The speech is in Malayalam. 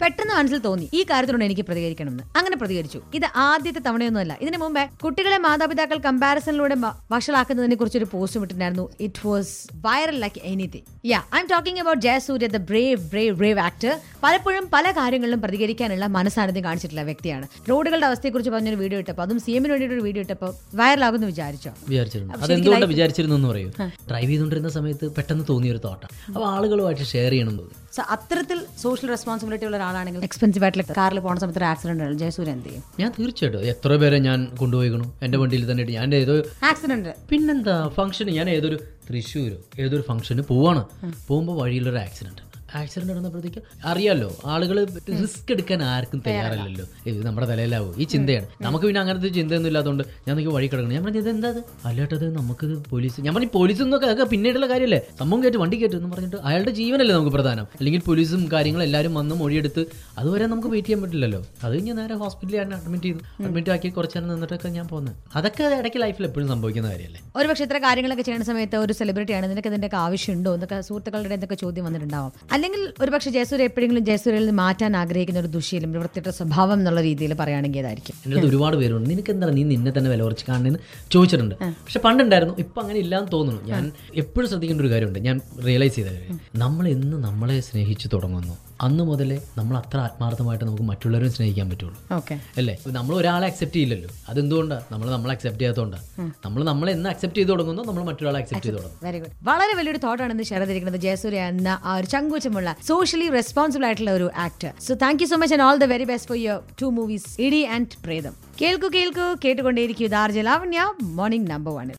പെട്ടെന്ന് മനസ്സിൽ തോന്നി ഈ കാര്യത്തിനോട് എനിക്ക് പ്രതികരിക്കണമെന്ന് അങ്ങനെ പ്രതികരിച്ചു ഇത് ആദ്യത്തെ തവണയൊന്നുമല്ല ഇതിനു മുമ്പേ കുട്ടികളെ മാതാപിതാക്കൾ കമ്പാരിസണിലൂടെ വ- വഷളാക്കുന്നതിനെ കുറിച്ച് ഒരു പോസ്റ്റ് ഇട്ടിട്ടുണ്ടായിരുന്നു it was viral like anything yeah I'm talking about Jayasurya the brave brave brave actor പലപ്പോഴും പല കാര്യങ്ങളിലും പ്രതികരിക്കാനുള്ള മനസ്സാന്നിധ്യം കാണിച്ചിട്ടുള്ള വ്യക്തിയാണ് റോഡുകളുടെ അവസ്ഥയെക്കുറിച്ച് പറഞ്ഞൊരു വീഡിയോ ഇട്ടപ്പോൾ അതും സി എമ്മിന് വേണ്ടിയിട്ട് ഒരു വീഡിയോ ഇട്ടപ്പോൾ വൈറലാകുമെന്ന് വിചാരിച്ചോ വിചാരിച്ചിരുന്നു അപ്പൊ അതെന്തുകൊണ്ടാണ് ശരിക്കും വിചാരിച്ചിരുന്നു എന്ന് പറയൂ ഡ്രൈവ് ചെയ്തുകൊണ്ടിരുന്ന സമയത്ത് പെട്ടെന്ന് തോന്നിയ ഒരു തോട്ടാണ് അപ്പോൾ ആളുകളുമായിട്ട് ഷെയർ ചെയ്യണം എന്ന് തോന്നി സോ അത്തരത്തിൽ സോഷ്യൽ റെസ്പോൺസിബിലിറ്റി ഉള്ള ഒരാളാണെങ്കിൽ എക്സ്പെൻസീവ് ആയിട്ടുള്ള കാറിൽ പോകുന്ന സമയത്ത് ഒരു ആക്സിഡന്റ് ആണ് ജയസൂര്യ എന്ത് ചെയ്യും ഞാൻ തീർച്ചയായിട്ടും എത്ര പേരെ ഞാൻ കൊണ്ടുപോയിക്കണു എൻ്റെ വണ്ടിയിൽ തന്നെ ഇട്ട് ഞാൻ ഏതോ ആക്സിഡന്റ് പിന്നെന്താ ഫംഗ്ഷന് ഞാൻ ഏതൊരു തൃശ്ശൂരോ ഏതൊരു ഫംഗ്ഷന് പോവാണ് പോകുമ്പോൾ വഴിയിലൊരു ആക്സിഡന്റ് ആക്സിഡന്റ് നടന്നപ്പോഴത്തേക്ക് അറിയാലോ ആളുകൾ റിസ്ക് എടുക്കാൻ ആർക്കും തയ്യാറല്ലല്ലോ ഇത് നമ്മുടെ തലയിലാവും ഈ ചിന്തയാണ് നമുക്ക് പിന്നെ അങ്ങനത്തെ ചിന്തയൊന്നും ഇല്ലാത്തതുകൊണ്ട് ഞാൻ നോക്കി വഴി കിടക്കണം ഞാൻ പറഞ്ഞു ഇതെന്താ ഇത് അല്ലാട്ടത് നമുക്കിത് പോലീസ് ഞാൻ പറഞ്ഞു പോലീസ് എന്നൊക്കെ അതൊക്കെ പിന്നീടുള്ള കാര്യമല്ലേ സംഭവം കേട്ട് വണ്ടി കേട്ടു എന്ന് പറഞ്ഞിട്ട് അയാളുടെ ജീവനല്ലേ നമുക്ക് പ്രധാനം അല്ലെങ്കിൽ പോലീസും കാര്യങ്ങളും എല്ലാവരും വന്ന് മൊഴിയെടുത്ത് അതുവരെ നമുക്ക് വെയിറ്റ് ചെയ്യാൻ പറ്റില്ലല്ലോ അത് കഴിഞ്ഞ് നേരെ ഹോസ്പിറ്റലിൽ ഞാൻ അഡ്മിറ്റ് ചെയ്തു അഡ്മിറ്റ് ആക്കി കുറച്ച് നേരം നിന്നിട്ടൊക്കെ ഞാൻ പോകുന്നത് അതൊക്കെ ഇടയ്ക്ക് ലൈഫിൽ എപ്പോഴും സംഭവിക്കുന്ന കാര്യമല്ലേ ഒരു പക്ഷേ ഇത്ര കാര്യങ്ങളൊക്കെ ചെയ്യുന്ന സമയത്ത് ഒരു സെലിബ്രിറ്റി ആണ് നിനക്ക് ഇതിന്റെ ആവശ്യമുണ്ടോ എന്നൊക്കെ സുഹൃത്തുക്കളുടെ എന്തൊക്കെ ചോദ്യം വന്നിട്ടുണ്ടാവും അല്ലെങ്കിൽ ഒരു പക്ഷേ ജയസൂര്യ എപ്പോഴെങ്കിലും ജയസൂര്യയിൽ നിന്ന് മാറ്റാൻ ആഗ്രഹിക്കുന്ന ഒരു ദുശീലം ഒരു വൃത്തിയുടെ സ്വഭാവം എന്നുള്ള രീതിയിൽ പറയുകയാണെങ്കിൽ അതായിരിക്കും എൻ്റെ അടുത്ത് ഒരുപാട് പേരുണ്ട് നിനക്ക് എന്താ നീ നിന്നെ തന്നെ വില കുറച്ച് കാണുന്നതെന്ന് ചോദിച്ചിട്ടുണ്ട് പക്ഷെ പണ്ടുണ്ടായിരുന്നു ഇപ്പം അങ്ങനെ ഇല്ലാന്ന് തോന്നുന്നു ഞാൻ എപ്പോഴും ശ്രദ്ധിക്കേണ്ട ഒരു കാര്യമുണ്ട് ഞാൻ റിയലൈസ് ചെയ്ത കാര്യം നമ്മൾ എന്ന് നമ്മളെ സ്നേഹിച്ചു തുടങ്ങുന്നു അന്ന് മുതലേ നമ്മൾ അത്ര ആത്മാർത്ഥമായിട്ട് നമുക്ക് മറ്റുള്ളവരും സ്നേഹിക്കാൻ പറ്റുള്ളൂ ഓക്കെ അല്ലേ നമ്മൾ ഒരാളെ അക്സെപ്റ്റ് ചെയ്യില്ലല്ലോ അതെന്തുകൊണ്ടാണ് നമ്മൾ നമ്മളെ അക്സെപ്റ്റ് ചെയ്യാത്തതുകൊണ്ടാണ് നമ്മൾ നമ്മളെ എന്ന് അക്സെപ്റ്റ് ചെയ്ത് തുടങ്ങുന്നു നമ്മൾ മറ്റൊരാളെ അക്സെപ്റ്റ് ചെയ്ത് തുടങ്ങും വെരി ഗുഡ് വളരെ വലിയൊരു തോട്ടാണ് ഇന്ന് ഷെയർ ചെയ്തിരിക്കുന്നത് ജയസൂര്യ എന്ന ആ ഒരു ചങ്കൂച്ചമുള്ള സോഷ്യലി റെസ്പോൺസിബിൾ ആയിട്ടുള്ള ഒരു actor so thank you so much and all the very best for your two movies Idi and Pretham കേൾക്കൂ കേൾക്കൂ കേട്ടുകൊണ്ടേയിരിക്കും ദാർജലാവണ്യ മോർണിംഗ് നമ്പർ വൺ